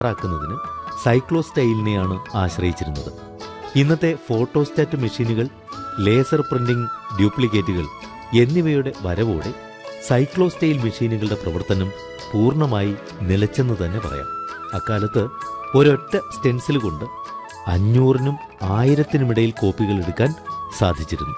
തയ്യാറാക്കുന്നതിന് സൈക്ലോസ്റ്റൈലിനെയാണ് ആശ്രയിച്ചിരുന്നത് ഇന്നത്തെ ഫോട്ടോസ്റ്റാറ്റ് മെഷീനുകൾ ലേസർ പ്രിന്റിംഗ് ഡ്യൂപ്ലിക്കേറ്റുകൾ എന്നിവയുടെ വരവോടെ സൈക്ലോസ്റ്റൈൽ മെഷീനുകളുടെ പ്രവർത്തനം പൂർണ്ണമായി നിലച്ചെന്ന് തന്നെ പറയാം അക്കാലത്ത് ഒരൊറ്റ സ്റ്റെൻസിൽ കൊണ്ട് അഞ്ഞൂറിനും ആയിരത്തിനുമിടയിൽ കോപ്പികൾ എടുക്കാൻ സാധിച്ചിരുന്നു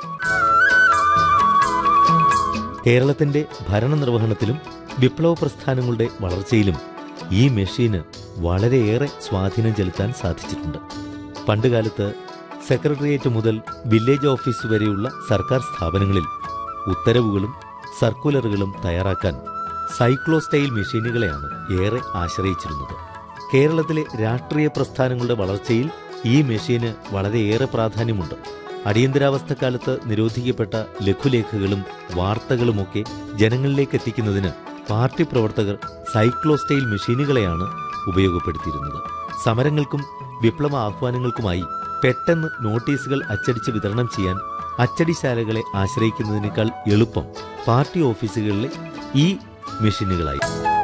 കേരളത്തിന്റെ ഭരണനിർവഹണത്തിലും വിപ്ലവ പ്രസ്ഥാനങ്ങളുടെ വളർച്ചയിലും ഈ മെഷീന് വളരെയേറെ സ്വാധീനം ചെലുത്താൻ സാധിച്ചിട്ടുണ്ട് പണ്ടുകാലത്ത് സെക്രട്ടേറിയറ്റ് മുതൽ വില്ലേജ് ഓഫീസ് വരെയുള്ള സർക്കാർ സ്ഥാപനങ്ങളിൽ ഉത്തരവുകളും സർക്കുലറുകളും തയ്യാറാക്കാൻ സൈക്ലോസ്റ്റൈൽ മെഷീനുകളെയാണ് ഏറെ ആശ്രയിച്ചിരുന്നത് കേരളത്തിലെ രാഷ്ട്രീയ പ്രസ്ഥാനങ്ങളുടെ വളർച്ചയിൽ ഈ മെഷീന് വളരെയേറെ പ്രാധാന്യമുണ്ട് അടിയന്തരാവസ്ഥക്കാലത്ത് നിരോധിക്കപ്പെട്ട ലഘുലേഖകളും വാർത്തകളുമൊക്കെ ജനങ്ങളിലേക്ക് എത്തിക്കുന്നതിന് പാർട്ടി പ്രവർത്തകർ സൈക്ലോസ്റ്റൈൽ മെഷീനുകളെയാണ് ഉപയോഗപ്പെടുത്തിയിരുന്നത് സമരങ്ങൾക്കും വിപ്ലവ ആഹ്വാനങ്ങൾക്കുമായി പെട്ടെന്ന് നോട്ടീസുകൾ അച്ചടിച്ച് വിതരണം ചെയ്യാൻ അച്ചടിശാലകളെ ആശ്രയിക്കുന്നതിനേക്കാൾ എളുപ്പം പാർട്ടി ഓഫീസുകളിലെ ഈ മെഷീനുകളായി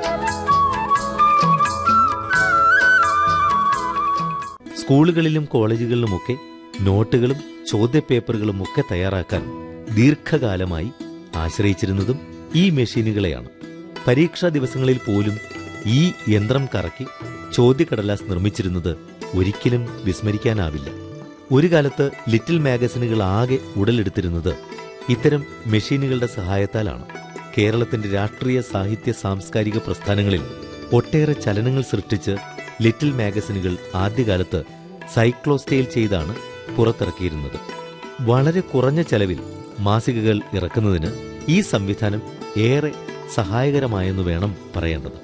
സ്കൂളുകളിലും കോളേജുകളിലുമൊക്കെ നോട്ടുകളും ചോദ്യപേപ്പറുകളും ഒക്കെ തയ്യാറാക്കാൻ ദീർഘകാലമായി ആശ്രയിച്ചിരുന്നതും ഈ മെഷീനുകളെയാണ് പരീക്ഷാ ദിവസങ്ങളിൽ പോലും ഈ യന്ത്രം കറക്കി ചോദ്യക്കടലാസ് നിർമ്മിച്ചിരുന്നത് ഒരിക്കലും വിസ്മരിക്കാനാവില്ല ഒരു കാലത്ത് ലിറ്റിൽ മാഗസിനുകൾ ആകെ ഉടലെടുത്തിരുന്നത് ഇത്തരം മെഷീനുകളുടെ സഹായത്താലാണ് കേരളത്തിന്റെ രാഷ്ട്രീയ സാഹിത്യ സാംസ്കാരിക പ്രസ്ഥാനങ്ങളിൽ ഒട്ടേറെ ചലനങ്ങൾ സൃഷ്ടിച്ച് ലിറ്റിൽ മാഗസിനുകൾ ആദ്യകാലത്ത് സൈക്ലോസ്റ്റൈൽ ചെയ്താണ് പുറത്തിറക്കിയിരുന്നത് വളരെ കുറഞ്ഞ ചെലവിൽ മാസികകൾ ഇറക്കുന്നതിന് ഈ സംവിധാനം ഏറെ സഹായകരമായെന്ന് വേണം പറയേണ്ടത്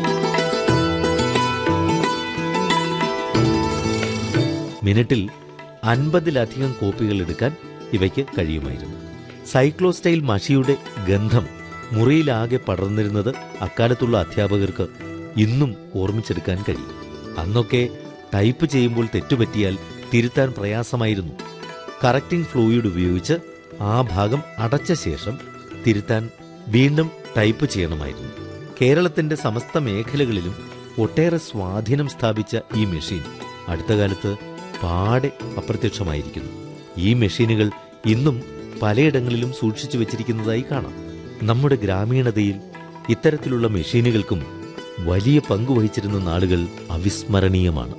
മിനിറ്റിൽ അൻപതിലധികം കോപ്പികൾ എടുക്കാൻ ഇവയ്ക്ക് കഴിയുമായിരുന്നു സൈക്ലോസ്റ്റൈൽ മഷിയുടെ ഗന്ധം മുറിയിലാകെ പടർന്നിരുന്നത് അക്കാലത്തുള്ള അധ്യാപകർക്ക് ഇന്നും ഓർമ്മിച്ചെടുക്കാൻ കഴിയും അന്നൊക്കെ ടൈപ്പ് ചെയ്യുമ്പോൾ തെറ്റുപറ്റിയാൽ തിരുത്താൻ പ്രയാസമായിരുന്നു കറക്റ്റിംഗ് ഫ്ലൂയിഡ് ഉപയോഗിച്ച് ആ ഭാഗം അടച്ച ശേഷം തിരുത്താൻ വീണ്ടും ടൈപ്പ് ചെയ്യണമായിരുന്നു കേരളത്തിന്റെ സമസ്ത മേഖലകളിലും ഒട്ടേറെ സ്വാധീനം സ്ഥാപിച്ച ഈ മെഷീൻ അടുത്ത കാലത്ത് പാടെ അപ്രത്യക്ഷമായിരിക്കുന്നു ഈ മെഷീനുകൾ ഇന്നും പലയിടങ്ങളിലും സൂക്ഷിച്ചു വെച്ചിരിക്കുന്നതായി കാണാം നമ്മുടെ ഗ്രാമീണതയിൽ ഇത്തരത്തിലുള്ള മെഷീനുകൾക്കും വലിയ പങ്ക് വഹിച്ചിരുന്ന നാളുകൾ അവിസ്മരണീയമാണ്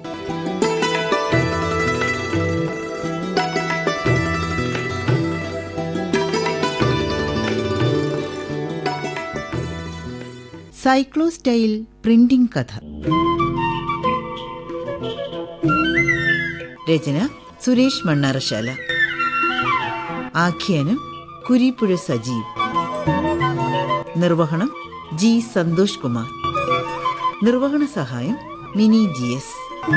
സൈക്ലോസ്റ്റൈൽ പ്രിന്റിംഗ് കഥ രചന സുരേഷ് മണ്ണാറശാല ആഖ്യാനം കുരിപ്പുഴ സജീവ് നിർവഹണം ജി സന്തോഷ് കുമാർ നിർവഹണ സഹായം മിനി ജി എസ്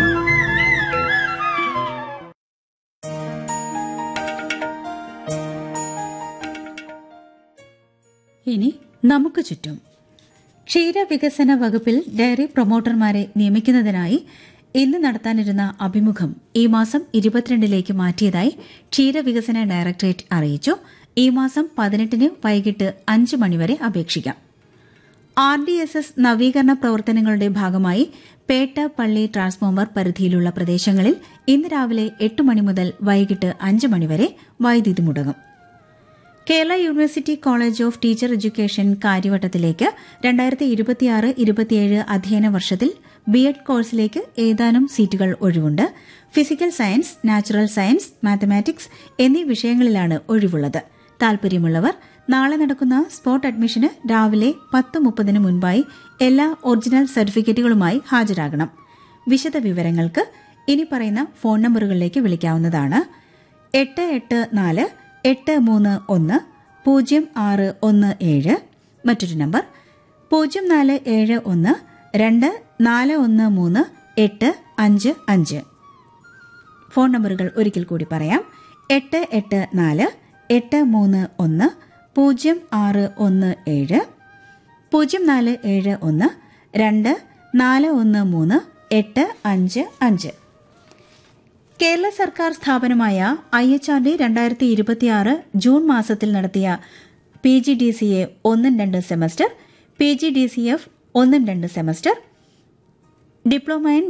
ഇനി നമുക്ക് ചുറ്റും ക്ഷീരവികസന വകുപ്പിൽ ഡയറി പ്രൊമോട്ടർമാരെ നിയമിക്കുന്നതിനായി ഇന്ന് നടത്താനിരുന്ന അഭിമുഖം ഈ മാസം ഇരുപത്തിരണ്ടിലേക്ക് മാറ്റിയതായി ക്ഷീരവികസന ഡയറക്ടറേറ്റ് അറിയിച്ചു ഈ മാസം പതിനെട്ടിന് വൈകിട്ട് അഞ്ച് മണിവരെ അപേക്ഷിക്കാം ആർ ഡി എസ് എസ് നവീകരണ പ്രവർത്തനങ്ങളുടെ ഭാഗമായി പേട്ട പള്ളി ട്രാൻസ്ഫോമർ പരിധിയിലുള്ള പ്രദേശങ്ങളിൽ ഇന്ന് രാവിലെ എട്ട് മണി മുതൽ വൈകിട്ട് അഞ്ച് മണിവരെ വൈദ്യുതി മുടങ്ങും Kerala university college of teacher education കാര്യവട്ടത്തിലേക്ക് രണ്ടായിരത്തി ഇരുപത്തിയാറ് ഇരുപത്തിയേഴ് അധ്യയന വർഷത്തിൽ ബി എഡ് കോഴ്സിലേക്ക് ഏതാനും സീറ്റുകൾ ഒഴിവുണ്ട് physical science natural science mathematics എന്നീ വിഷയങ്ങളിലാണ് ഒഴിവുള്ളത് താൽപര്യമുള്ളവർ നാളെ നടക്കുന്ന സ്പോട്ട് അഡ്മിഷന് രാവിലെ പത്ത് മുപ്പതിന് മുൻപായി എല്ലാ ഒറിജിനൽ സർട്ടിഫിക്കറ്റുകളുമായി ഹാജരാകണം വിശദ വിവരങ്ങൾക്ക് ഇനി പറയുന്ന ഫോൺ നമ്പറുകളിലേക്ക് വിളിക്കാവുന്നതാണ് എട്ട് എട്ട് നാല് എട്ട് മൂന്ന് ഒന്ന് പൂജ്യം ആറ് ഒന്ന് ഏഴ് മറ്റൊരു നമ്പർ പൂജ്യം നാല് ഏഴ് ഒന്ന് രണ്ട് നാല് ഒന്ന് മൂന്ന് എട്ട് അഞ്ച് അഞ്ച് ഫോൺ നമ്പറുകൾ ഒരിക്കൽ കൂടി പറയാം എട്ട് എട്ട് നാല് എട്ട് മൂന്ന് ഒന്ന് പൂജ്യം ആറ് ഒന്ന് ഏഴ് പൂജ്യം നാല് ഏഴ് ഒന്ന് രണ്ട് നാല് ഒന്ന് മൂന്ന് എട്ട് അഞ്ച് അഞ്ച് കേരള സർക്കാർ സ്ഥാപനമായ ഐ എച്ച് ആർ ഡി രണ്ടായിരത്തി ഇരുപത്തിയാറ് ജൂൺ മാസത്തിൽ നടത്തിയ P G D C A ഒന്നും രണ്ട് semester P G D C F ഒന്നും രണ്ട് സെമസ്റ്റർ ഡിപ്ലോമ ഇൻ